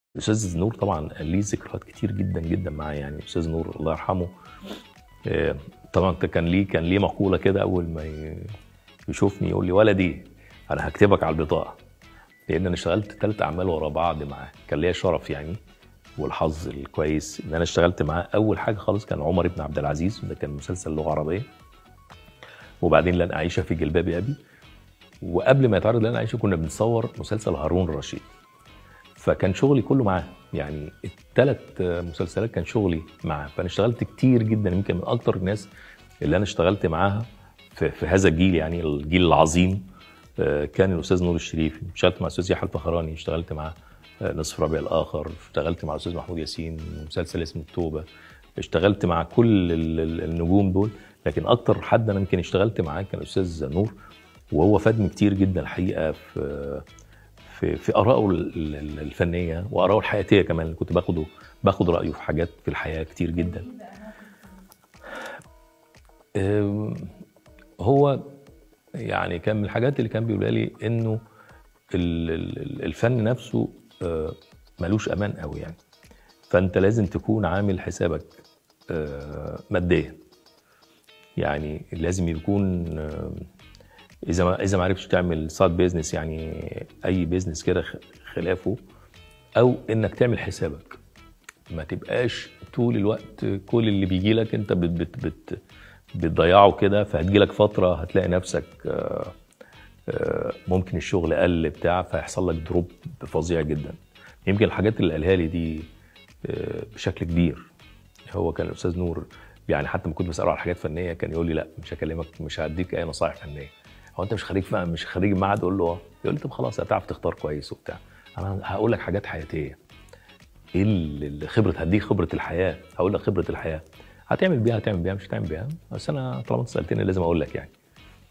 الاستاذ نور طبعا ليه ذكريات كتير جدا جدا معايا يعني الاستاذ نور الله يرحمه آه، طبعا كان ليه كان ليه مقوله كده اول ما ي- يشوفني يقول لي ولدي انا هكتبك على البطاقه لان انا اشتغلت ثلاث اعمال ورا بعض معاه كان ليا شرف يعني والحظ الكويس ان انا اشتغلت معاه اول حاجه خالص كان عمر بن عبد العزيز ده كان مسلسل لغه عربيه وبعدين لن اعيش في جلباب ابي وقبل ما يتعرض لن اعيش كنا بنصور مسلسل هارون الرشيد فكان شغلي كله معاه يعني الثلاث مسلسلات كان شغلي معاه فانا اشتغلت كتير جدا يمكن من اكتر الناس اللي انا اشتغلت معاها في, في هذا الجيل يعني الجيل العظيم آه، كان الاستاذ نور الشريف اشتغلت مع الاستاذ يحيى الفخراني اشتغلت مع آه، نصف ربيع الاخر اشتغلت مع الاستاذ محمود ياسين مسلسل اسمه التوبه اشتغلت مع كل ال- ال- النجوم دول لكن اكتر حد انا يمكن اشتغلت معاه كان الاستاذ نور وهو فادني كتير جدا الحقيقه في في في ارائه ال- ال- الفنيه وارائه الحياتيه كمان اللي كنت باخده باخد رايه في حاجات في الحياه كتير جدا أم، هو يعني كان من الحاجات اللي كان بيقولها لي انه ال- ال- الفن نفسه آه، ملوش امان قوي يعني فانت لازم تكون عامل حسابك آه، ماديا يعني لازم يكون آه، اذا ما اذا ما عرفتش تعمل سايد بيزنس يعني اي بيزنس كده خ- خلافه او انك تعمل حسابك ما تبقاش طول الوقت كل اللي بيجي لك انت بت بت بت بتضيعه كده فهتجي لك فتره هتلاقي نفسك آه، آه، ممكن الشغل قل بتاع فيحصل لك دروب فظيع جدا يمكن الحاجات اللي قالها لي دي آه، بشكل كبير هو كان الاستاذ نور يعني حتى ما كنت بساله على حاجات فنيه كان يقول لي لا مش هكلمك مش هديك اي نصائح فنيه هو انت مش خريج فهم مش خريج معهد اقول له اه يقول لي طب خلاص هتعرف تختار كويس وبتاع انا هقول لك حاجات حياتيه ايه اللي خبره هديك خبره الحياه هقول لك خبره الحياه هتعمل بيها هتعمل بيها مش هتعمل بيها بس انا طالما انت سالتني لازم اقول لك يعني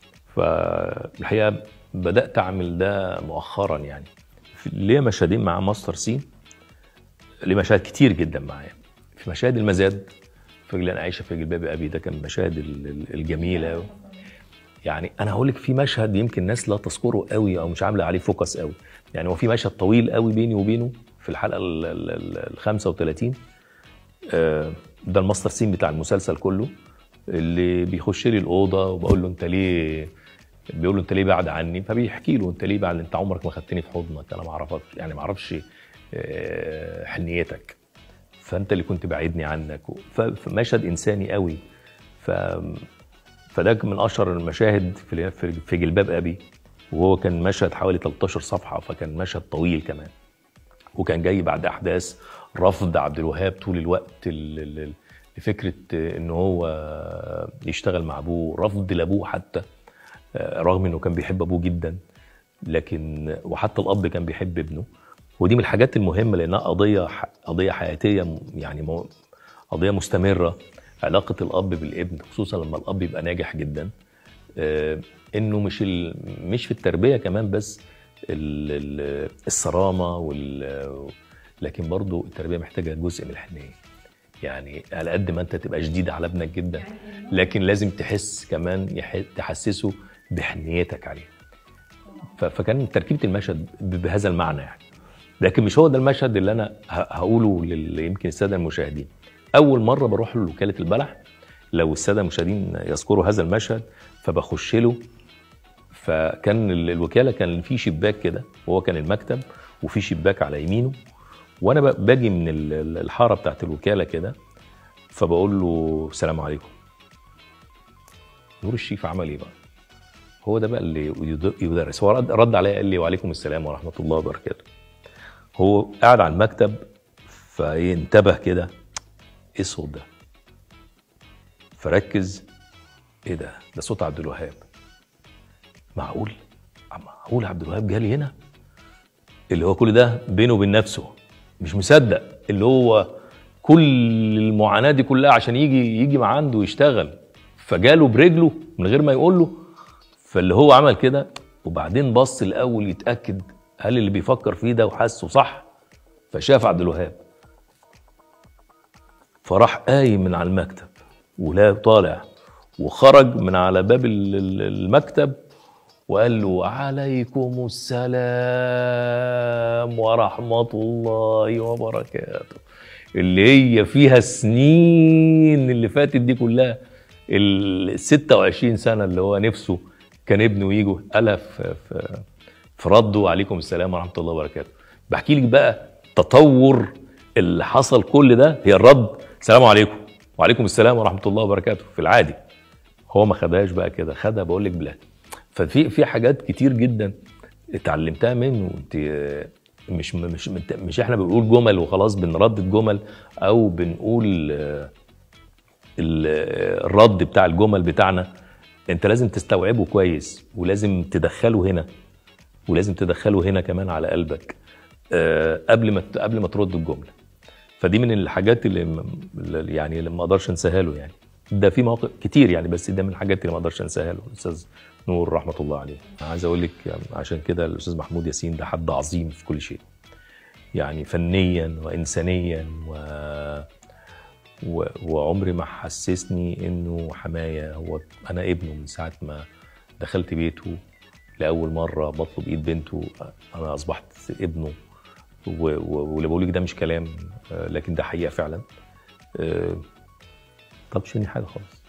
فالحقيقه بدات اعمل ده مؤخرا يعني في- ليا مشهدين مع ماستر سين ليه مشاهد كتير جدا معايا في مشاهد المزاد في اللي انا عايشه في جلباب ابي ده كان من المشاهد ال- ال- الجميله يعني انا هقول لك في مشهد يمكن الناس لا تذكره قوي او مش عامله عليه فوكس قوي يعني هو في مشهد طويل قوي بيني وبينه في الحلقه ال- ال ال- ال 35 آه، ده الماستر سين بتاع المسلسل كله اللي بيخش لي الاوضه وبقول له انت ليه بيقول له انت ليه بعد عني فبيحكي له انت ليه بعد انت عمرك ما خدتني في حضنك انا ما اعرفك يعني ما اعرفش آه، حنيتك فانت اللي كنت بعيدني عنك ف- فمشهد انساني قوي ف فده من اشهر المشاهد في في- في جلباب ابي وهو كان مشهد حوالي 13 صفحه فكان مشهد طويل كمان وكان جاي بعد احداث رفض عبد الوهاب طول الوقت ل- ل- لفكره ان هو يشتغل مع ابوه رفض لابوه حتى رغم انه كان بيحب ابوه جدا لكن وحتى الاب كان بيحب ابنه ودي من الحاجات المهمه لانها قضيه قضيه حياتيه يعني مو- قضيه مستمره علاقه الاب بالابن خصوصا لما الاب يبقى ناجح جدا آه، انه مش ال... مش في التربيه كمان بس ال... ال... الصرامه وال... لكن برضو التربيه محتاجه جزء من الحنيه يعني على قد ما انت تبقى شديد على ابنك جدا لكن لازم تحس كمان يح... تحسسه بحنيتك عليه ف... فكان تركيبه المشهد ب... بهذا المعنى يعني لكن مش هو ده المشهد اللي انا ه... هقوله لل... يمكن الساده المشاهدين اول مره بروح له وكاله البلح لو الساده المشاهدين يذكروا هذا المشهد فبخش له فكان ال- الوكاله كان في شباك كده وهو كان المكتب وفي شباك على يمينه وانا ب- باجي من ال- ال- الحاره بتاعت الوكاله كده فبقول له السلام عليكم نور الشيف عمل ايه بقى هو ده بقى اللي يد- يدرس هو رد, رد عليا قال لي وعليكم السلام ورحمه الله وبركاته هو قاعد على المكتب فانتبه كده ايه الصوت ده فركز ايه ده ده صوت عبد الوهاب معقول معقول عبد الوهاب جالي هنا اللي هو كل ده بينه وبين نفسه مش مصدق اللي هو كل المعاناه دي كلها عشان يجي يجي مع عنده يشتغل فجاله برجله من غير ما يقول له فاللي هو عمل كده وبعدين بص الاول يتاكد هل اللي بيفكر فيه ده وحاسه صح فشاف عبد الوهاب فراح قايم من على المكتب ولا طالع وخرج من على باب ال- ال- المكتب وقال له عليكم السلام ورحمه الله وبركاته اللي هي فيها سنين اللي فاتت دي كلها ال 26 سنه اللي هو نفسه كان ابنه يجوا قالها في في في رده عليكم السلام ورحمه الله وبركاته بحكي لك بقى تطور اللي حصل كل ده هي الرد السلام عليكم وعليكم السلام ورحمه الله وبركاته في العادي هو ما خدهاش بقى كده خدها بقول لك بلا ففي في حاجات كتير جدا اتعلمتها منه انت مش مش مش احنا بنقول جمل وخلاص بنردد جمل او بنقول آه، ال- الرد بتاع الجمل بتاعنا انت لازم تستوعبه كويس ولازم تدخله هنا ولازم تدخله هنا كمان على قلبك آه، قبل ما ت- قبل ما ترد الجمله فدي من الحاجات اللي م- اللي يعني اللي ما اقدرش انساها له يعني ده في مواقف كتير يعني بس ده من الحاجات اللي ما اقدرش انساها له الاستاذ نور رحمه الله عليه عايز اقول لك يعني عشان كده الاستاذ محمود ياسين ده حد عظيم في كل شيء يعني فنيا وانسانيا و... و... وعمري ما حسسني انه حمايه هو انا ابنه من ساعه ما دخلت بيته لاول مره بطلب ايد بنته انا اصبحت ابنه و- و- واللي بقول لك ده مش كلام آه، لكن ده حقيقه فعلا آه، طلبش مني حاجه خالص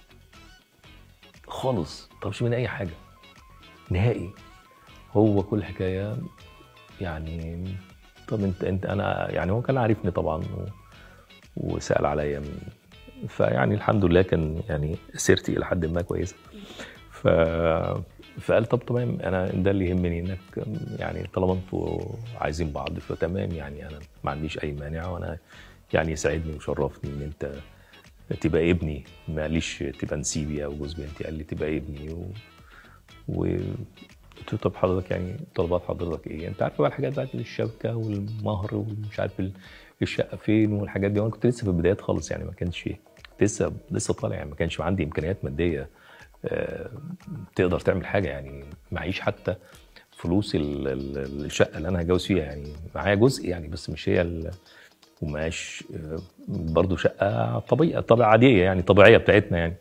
خالص طلبش مني اي حاجه نهائي هو كل حكايه يعني طب انت انت انا يعني هو كان عارفني طبعا و- وسال عليا من- فيعني الحمد لله كان يعني سيرتي الى حد ما كويسه ف فقال طب تمام انا ده اللي يهمني انك يعني طالما انتوا عايزين بعض فتمام يعني انا ما عنديش اي مانع وانا يعني يسعدني وشرفني ان انت تبقى ابني ماليش تبقى نسيبي او جوز بنتي قال لي تبقى ابني و, و... قلت له طب حضرتك يعني طلبات حضرتك ايه؟ انت عارف بقى الحاجات بتاعت الشبكه والمهر ومش عارف ال- الشقه فين والحاجات دي وانا كنت لسه في البدايات خالص يعني ما كانش لسه لسه طالع يعني ما كانش عندي امكانيات ماديه آه، تقدر تعمل حاجه يعني معيش حتى فلوس ال- ال- الشقه اللي انا هتجوز فيها يعني معايا جزء يعني بس مش هي ال- ومعاش آه، برضه شقه طبيعيه طبيعه عاديه يعني طبيعيه بتاعتنا يعني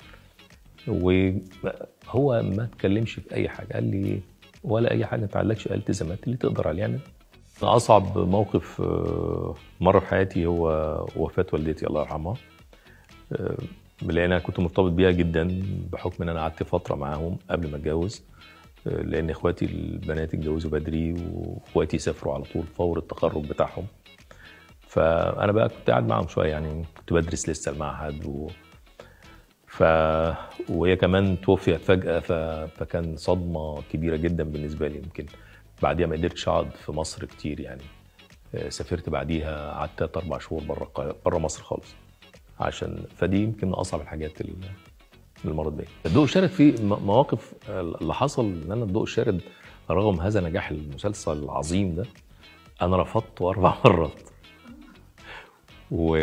وهو ما اتكلمش في اي حاجه قال لي ولا اي حاجه ما تعلقش التزامات اللي تقدر عليها يعني اصعب موقف آه، مر في حياتي هو وفاه والدتي الله يرحمها آه، لان انا كنت مرتبط بيها جدا بحكم ان انا قعدت فتره معاهم قبل ما اتجوز آه، لان اخواتي البنات اتجوزوا بدري واخواتي سافروا على طول فور التخرج بتاعهم فانا بقى كنت قاعد معاهم شويه يعني كنت بدرس لسه المعهد و... ف وهي كمان توفيت فجاه ف... فكان صدمه كبيره جدا بالنسبه لي يمكن بعديها ما قدرتش اقعد في مصر كتير يعني آه، سافرت بعديها قعدت تلات اربع شهور بره بره مصر خالص عشان فدي يمكن من اصعب الحاجات اللي اللي مرت بيا الضوء الشارد في م- مواقف اللي حصل ان انا الضوء الشارد رغم هذا نجاح المسلسل العظيم ده انا رفضته اربع مرات و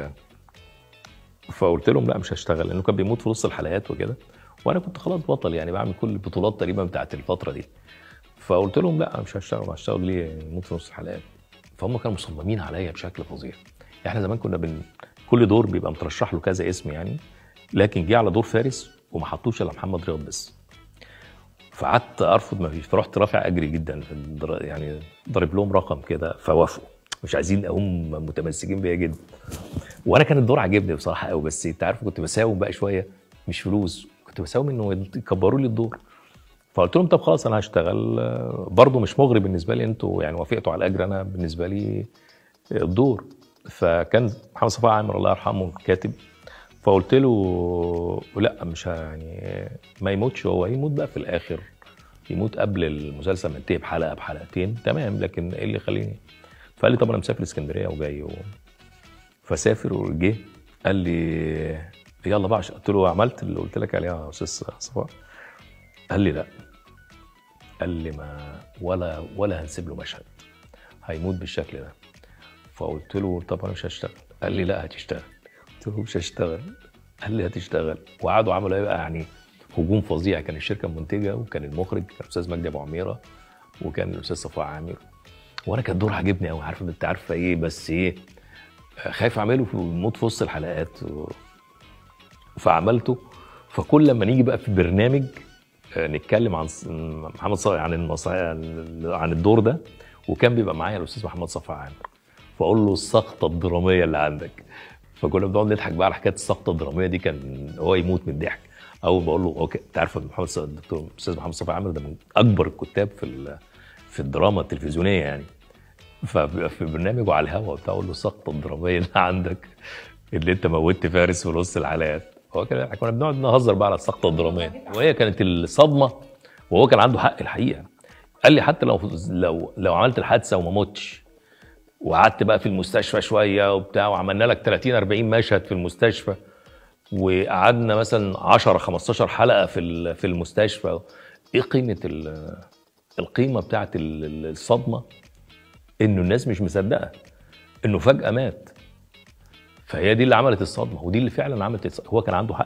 فقلت لهم لا مش هشتغل لانه كان بيموت في نص الحلقات وكده وانا كنت خلاص بطل يعني بعمل كل البطولات تقريبا بتاعت الفتره دي فقلت لهم لا أنا مش هشتغل هشتغل ليه يعني يموت في نص الحلقات فهم كانوا مصممين عليا بشكل فظيع احنا زمان كنا بن كل دور بيبقى مترشح له كذا اسم يعني لكن جه على دور فارس وما حطوش الا محمد رياض بس فقعدت ارفض ما فيش فرحت رافع اجري جدا في الدر- يعني ضارب لهم رقم كده فوافقوا مش عايزين هم متمسكين بيا جدا وانا كان الدور عاجبني بصراحه قوي بس انت عارف كنت بساوم بقى شويه مش فلوس كنت بساوم انه يكبروا لي الدور فقلت لهم طب خلاص انا هشتغل آه، برضه مش مغري بالنسبه لي انتوا يعني وافقتوا على الاجر انا بالنسبه لي الدور فكان محمد صفاء عامر الله يرحمه كاتب فقلت له لا مش ه- يعني ما يموتش هو يموت بقى في الاخر يموت قبل المسلسل ما ينتهي بحلقه بحلقتين تمام لكن ايه اللي يخليني فقال لي طب انا مسافر اسكندريه وجاي و... فسافر وجه قال لي يلا بقى قلت له عملت اللي قلت لك عليه يا استاذ صفاء قال لي لا قال لي ما ولا ولا هنسيب له مشهد هيموت بالشكل ده فقلت له طب انا مش هشتغل قال لي لا هتشتغل قلت له مش هشتغل قال لي هتشتغل وقعدوا عملوا ايه بقى يعني هجوم فظيع كان الشركه المنتجه وكان المخرج كان الاستاذ مجدي ابو عميره وكان الاستاذ صفاء عامر وانا كان الدور عاجبني قوي عارفه انت عارفه ايه بس ايه خايف اعمله في موت في وسط الحلقات و... فعملته فكل لما نيجي بقى في برنامج آه، نتكلم عن س- محمد صفا عن المص... عن الدور ده وكان بيبقى معايا الاستاذ محمد صفا عامر فاقول له السقطه الدراميه اللي عندك فكنا بنقعد نضحك بقى على حكايه السقطه الدراميه دي كان هو يموت من الضحك اول بقول له اوكي انت عارف إن محمد ص- الدكتور الاستاذ محمد صفا عامر ده من اكبر الكتاب في ال- في الدراما التلفزيونيه يعني فبيبقى في برنامجه على الهوا بتاع اقول له السقطه الدراميه اللي عندك اللي انت موتت فارس في نص الحلقات هو كان كنا بنقعد نهزر بقى على السقطه الدراميه وهي كانت الصدمه وهو كان عنده حق الحقيقه قال لي حتى لو لو لو عملت الحادثه وما متش وقعدت بقى في المستشفى شويه وبتاع وعملنا لك 30 40 مشهد في المستشفى وقعدنا مثلا 10 15 حلقه في ال- في المستشفى ايه قيمه ال- القيمه بتاعت ال- الصدمه انه الناس مش مصدقه انه فجاه مات فهي دي اللي عملت الصدمه ودي اللي فعلا عملت الصدمة. هو كان عنده حق